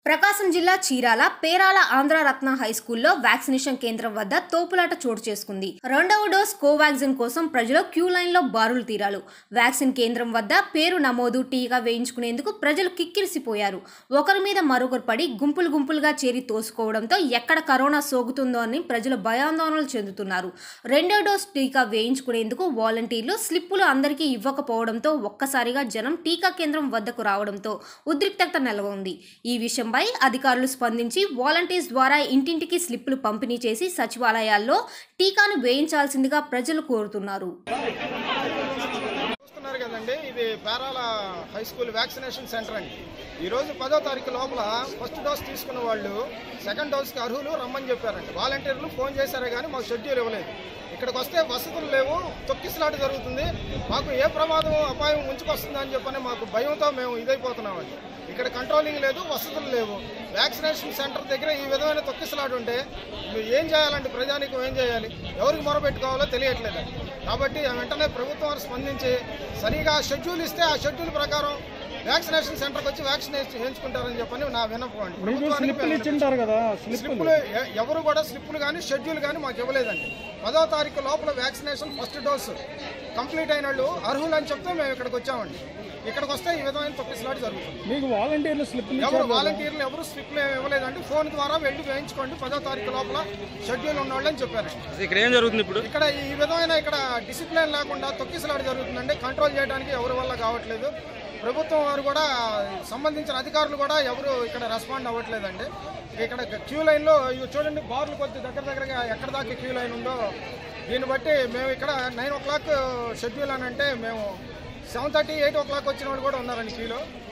ప్రకాశం జిల్లా చీరాల పేరాల ఆంధ్ర రత్న హై స్కూల్లో వ్యాక్సినేషన్ కేంద్రం వద్ద తోపులాట చోటు చేసుకుంది రెండవ డోస్ కోవాక్సిన్ కోసం ప్రజలు క్యూ లైన్లో బారులు తీరాలు వ్యాక్సిన్ కేంద్రం వద్ద పేరు నమోదు టీకా వేయించుకునేందుకు ప్రజలు కిక్కిరిసిపోయారు ఒకరి మీద మరొకరు పడి గుంపులు గుంపులుగా చేరి తోసుకోవడంతో ఎక్కడ కరోనా సోకుతుందో అని ప్రజలు భయాందోళనలు చెందుతున్నారు రెండో డోస్ టీకా వేయించుకునేందుకు వాలంటీర్లు స్లిప్పులు అందరికీ ఇవ్వకపోవడంతో ఒక్కసారిగా జనం టీకా కేంద్రం వద్దకు రావడంతో ఉద్రిక్తత నెలకొంది ఈ విషయంపై అధికారులు స్పందించి వాలంటీర్స్ ద్వారా ఇంటింటికి స్లిప్పులు పంపిణీ చేసి సచివాలయాల్లో టీకాను వేయించాల్సిందిగా ప్రజలు కోరుతున్నారు చూస్తున్నారు కదండి ఇది Perala high school vaccination centre అండి ఈరోజు పదో తారీఖు లోపల ఫస్ట్ డోస్ తీసుకున్న వాళ్ళు సెకండ్ డోస్కి అర్హులు రమ్మని చెప్పారండి వాలంటీర్లు ఫోన్ చేశారే కానీ మాకు షెడ్యూల్ ఇవ్వలేదు ఇక్కడికి వస్తే వసతులు లేవు తొక్కిసలాట జరుగుతుంది మాకు ఏ ప్రమాదం అపాయం ముంచుకొస్తుందా అని చెప్పని మాకు భయంతో మేము ఇదైపోతున్నామండి ఇక్కడ కంట్రోలింగ్ లేదు వసతులు లేవు వ్యాక్సినేషన్ సెంటర్ దగ్గర ఈ విధమైన తొక్కిసలాట ఉంటే మీరు ఏం చేయాలండి ప్రజానికి ఏం చేయాలి ఎవరికి మొరపెట్టుకోవాలో తెలియట్లేదండి కాబట్టి వెంటనే ప్రభుత్వం వారు స్పందించి సరిగా షెడ్యూల్ ఇస్తే ఆ షెడ్యూల్ ప్రకారం వ్యాక్సినేషన్ సెంటర్కి వచ్చి వ్యాక్సినేషన్ చేయించుకుంటారని చెప్పని నా విన్నపం అండి మీకు ప్రభుత్వానికి స్లిప్పులు ఇచ్చింటారు కదా స్లిప్పులు స్లిప్పులు ఎ- ఎవరు కూడా స్లిప్పులు కానీ షెడ్యూల్ కానీ మాకు ఇవ్వలేదండి పదో తారీఖు లోపల వ్యాక్సినేషన్ ఫస్ట్ డోసు కంప్లీట్ అయిన వాళ్ళు అర్హులు అని చెప్తే మేము ఇక్కడికి వచ్చామండి ఇక్కడికి వస్తే ఈ విధమైన తొక్కిసలాట జరుగుతుంది మీకు వాలంటీర్లు స్లిప్పులు ఎవరు ఇచ్చారు కదా? వాలంటీర్లు ఎవరు స్లిప్లు ఏమి ఇవ్వలేదండి ఫోన్ ద్వారా వెళ్ళి వేయించుకోండి పదో తారీఖు లోపల షెడ్యూల్ ఉన్నవాళ్ళు అని చెప్పారండి ఇక్కడ ఏం జరుగుతుంది ఇప్పుడు ఇక్కడ ఈ విధమైన ఇక్కడ డిసిప్లిన్ లేకుండా తొక్కిసలాట జరుగుతుందండి కంట్రోల్ చేయడానికి ఎవరి వల్ల కావట్లేదు ప్రభుత్వం వారు కూడా సంబంధించిన అధికారులు కూడా ఎవరు ఇక్కడ రెస్పాండ్ అవ్వట్లేదండి ఇక్కడ క్యూ లైన్లో ఇవి చూడండి బార్లు కొద్ది దగ్గర దగ్గరగా ఎక్కడ దాకా క్యూ లైన్ ఉందో దీన్ని బట్టి మేము ఇక్కడ నైన్ ఓ క్లాక్ షెడ్యూల్ అని అంటే మేము seven thirty eight o'clock వచ్చిన వాళ్ళు కూడా ఉన్నారండి క్యూలో